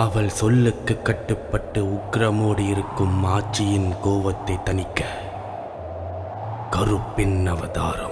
அவள் சொல்லுக்கு கட்டுப்பட்டு உக்கிரமோடு இருக்கும் ஆட்சியின் கோவத்தை தணிக்க கருப்பின் அவதாரம்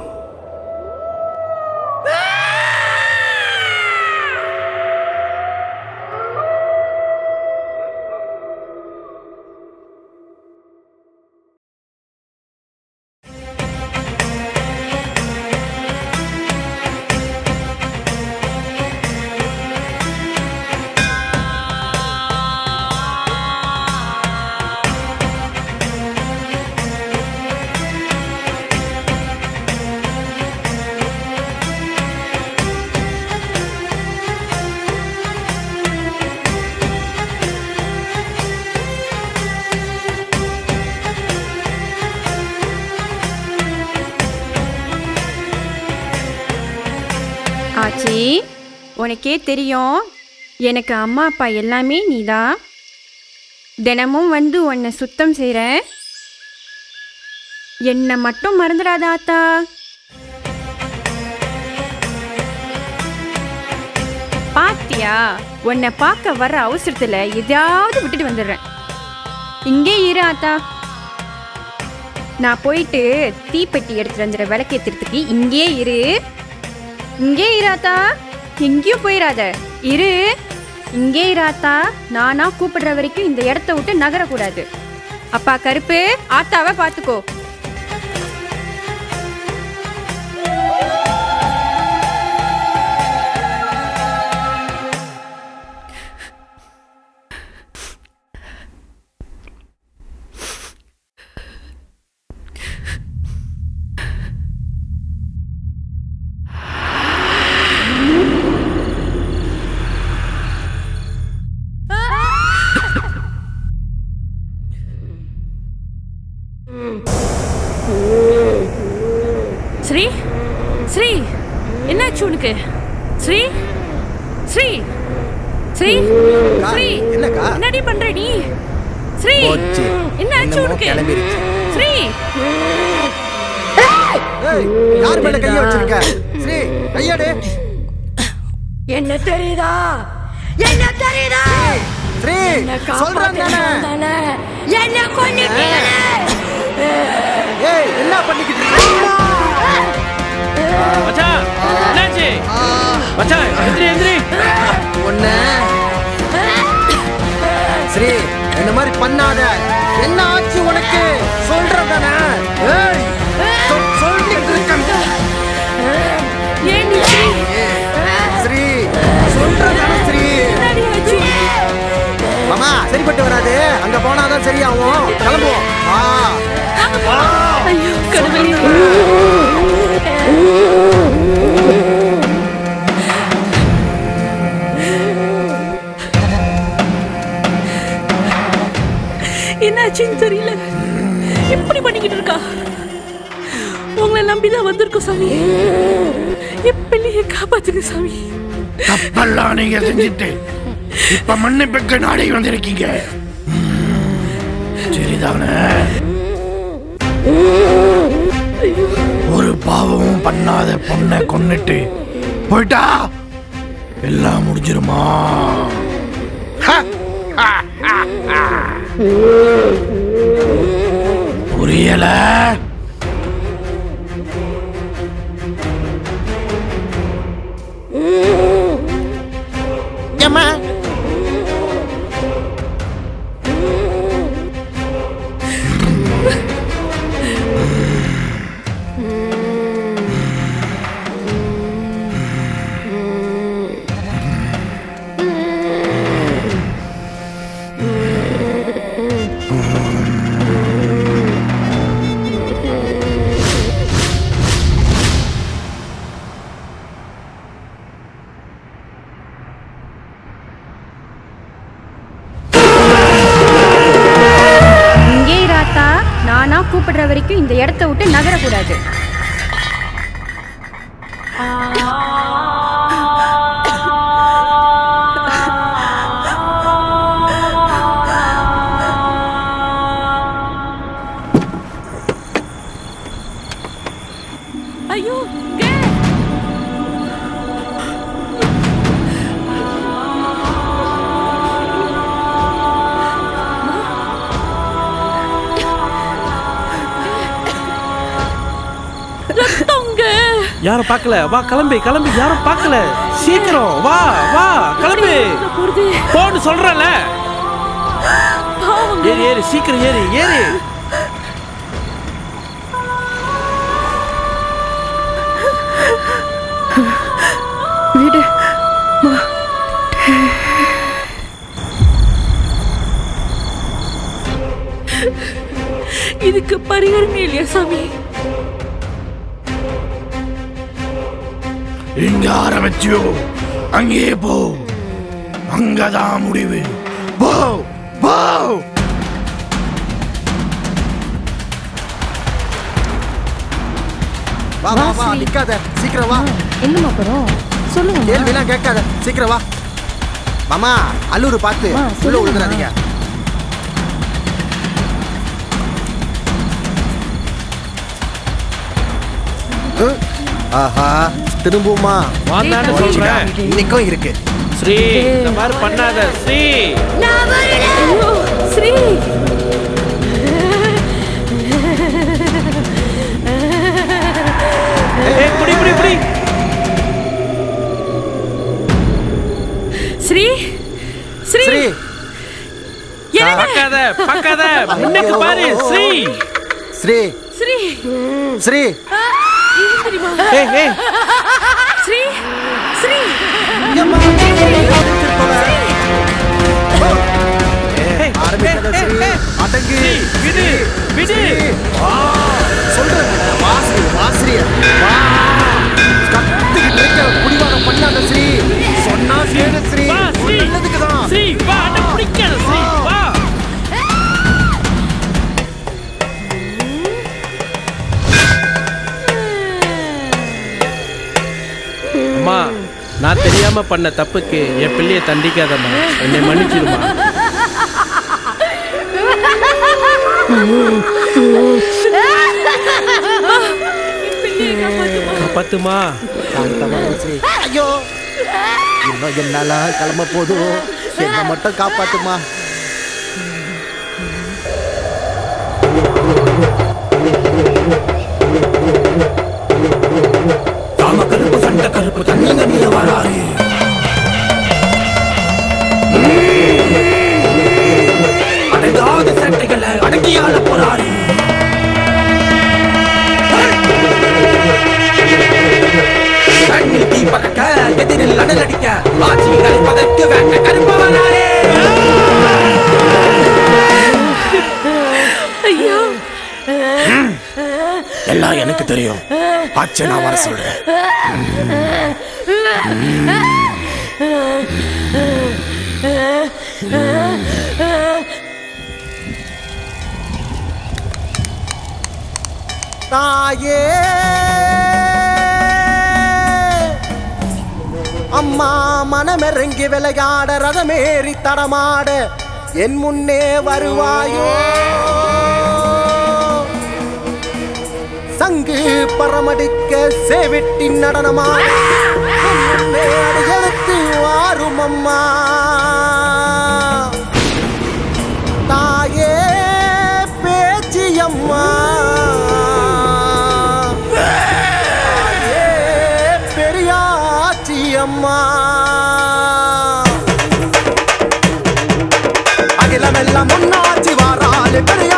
ஆச்சி உனக்கே தெரியும் எனக்கு அம்மா அப்பா எல்லாமே நீதான் தினமும் வந்து உன்னை சுத்தம் செய்கிறேன் என்னை மட்டும் மறந்துடாத ஆத்தா பாத்தியா உன்னை பார்க்க வர அவசரத்தில் எதையாவது விட்டுட்டு வந்துடுறேன் இங்கே இரு ஆத்தா நான் போயிட்டு தீப்பெட்டி எடுத்துட்டு வந்துடுற விளக்கேத்துறதுக்கு இங்கே இரு இங்கே இராத்தா எங்கேயும் போயிடாத இரு இங்கே இராத்தா நானா கூப்பிடுற வரைக்கும் இந்த இடத்த விட்டு நகரக்கூடாது அப்பா கருப்பு ஆத்தாவை பார்த்துக்கோ ஸ்ரீ ஸ்ரீ என்னாச்சு உனக்கு ஸ்ரீ ஸ்ரீ ஸ்ரீ ஸ்ரீ என்னக்கா? என்னடி பண்ற நீ ஸ்ரீ போச்சு. என்னாச்சு என்னமோ உனக்கு கிளம்பிருச்சு. ஸ்ரீ ஏய், யார் மேல கைய வச்சிருக்க ஸ்ரீ கையடு என்ன தெரியுதா என்ன தெரியுதா ஸ்ரீ என்ன சொல்றேன் தானே தானே என்ன கொன்னிட்டீங்களே ஏய் என்ன பண்ணிக்கிட்டு இருக்கீங்க மச்சான் என்னாச்சு மச்சான் எந்திரி எந்திரி ஒண்ணு ஸ்ரீ என்ன மாதிரி பண்ணாத என்ன ஆச்சு உனக்கு சொல்றேன் தானே ஏய் சொல்- சொல்லிட்டு இருக்கேன் ஏன் நீ ஸ்ரீ ஸ்ரீ சொல்றேன் தானே ஸ்ரீ என்னடி ஆச்சு மாமா சரிப்பட்டு வராது அங்க போனாதான் சரியாகும் கிளம்புவோம் ஆ ஐயோ கடவுளே என்னாச்சுன்னு தெரியல எப்படி பண்ணிக்கிட்டு இருக்கா உங்களை நம்பிதான் வந்திருக்கோம் சாமி என் பிள்ளைய காப்பாத்துங்க சாமி தப்பெல்லாம் நீங்க செஞ்சுட்டு இப்ப மன்னிப்புக்கு நாடை வந்திருக்கீங்க ம், சரிதானே ஒரு பாவமும் பண்ணாத பொண்ணை கொன்னுட்டு போயிட்டா எல்லாம் முடிஞ்சிருமா புரியல ஏம்மா இங்கே இராத்தா நானா கூப்பிடுற வரைக்கும் இந்த இடத்த விட்டு நகரக்கூடாது ஐயோ கே யாரும் பார்க்கல வா கிளம்பி கிளம்பி யாரும் பார்க்கல சீக்கிரம் வா வா கிளம்பி போறது போன்னு சொல்றல பாவங்க ஏறி ஏறி சீக்கிரம் ஏறி ஏறி வீடு இதுக்கு பரிகாரமே இல்லையா சாமி எங்க ஆரம்பிச்சியோ அங்கேயே போ அங்கதான் முடிவு போ போ வா வா வா நிக்காத சீக்கிரம் வா எங்கம்மா போறோம் சொல்லுங்க கேள்விலாம் கேட்காத சீக்கிரம் வா மாமா அல்லூர் பார்த்து ஆ, உள்ள சொல்லுங்கம்மா. விழுந்துடாதீங்க ஹம். ஆஹா திரும்புமா வாந்தான்னு சொல்றேன் இன்னைக்கும் இருக்கு ஸ்ரீ இந்த மாதிரி பண்ணாத ஸ்ரீ நான் வரல ஐயோ, ஸ்ரீ ஏய் புடி புடி புடி ஸ்ரீ ஸ்ரீ ஸ்ரீ என்னங்க பார்க்காத பார்க்காத முன்னுக்கு பாரு ஸ்ரீ ஸ்ரீ ஸ்ரீ ஸ்ரீ ஆ, இது தெரியுமா ஏய் ஏய் ஸ்ரீ ஸ்ரீ ஏம்மா, ஏய், ஆரம்பிக்காத ஏய், ஸ்ரீ ஏய், அடங்கு ஸ்ரீ விடு விடு சொல்றேன் வாஸ்ரீ வாஸ்ரீ வா கத்துக்கிட்டு இருக்க புடிவாதம் பண்ணாத ஸ்ரீ சொன்னா கேளு ஸ்ரீ வா ஸ்ரீ நல்லதுக்கு தான் ஸ்ரீ வா அட பிடிக்காத ஸ்ரீ வா அம்மா நான் தெரியாம பண்ண தப்புக்கு என் பிள்ளைய தண்டிக்காதம்மா என்னை மன்னிச்சிடுமா காப்பாத்துமா சாந்தமான ஸ்ரீ ஐயோ இன்னும் என்னால கிளம்ப போதும் என்ன மட்டும் காப்பாத்துமா தாம கருப்பு சண்டை கருப்பு தண்ணி தண்ணிய வராரு அடங்காத சட்டைகளை அடங்கியால போறாரு கண்ணில் தீ பறக்க எதிரில் அனல் அடிக்க ஆட்சியை கலைப்பதற்கு வேண்ட கருப்பு வராரே ஐயோ எல்லாம் எனக்கு தெரியும் ஆச்சு நான் வர சொல்றேன் தாயே அம்மா மனமிறங்கி விளையாட ரதமேறி தடமாட என் முன்னே வருவாயோ சங்கு பரமடிக்க சேவிட்டி நடனமாட என் முன்னே அடியெடுத்து வாரும் அம்மா தாயே பேச்சியம்மா தாயே பெரியாச்சியம்மா அகிலமெல்லாம் முன்னாச்சி வாராளே பெரிய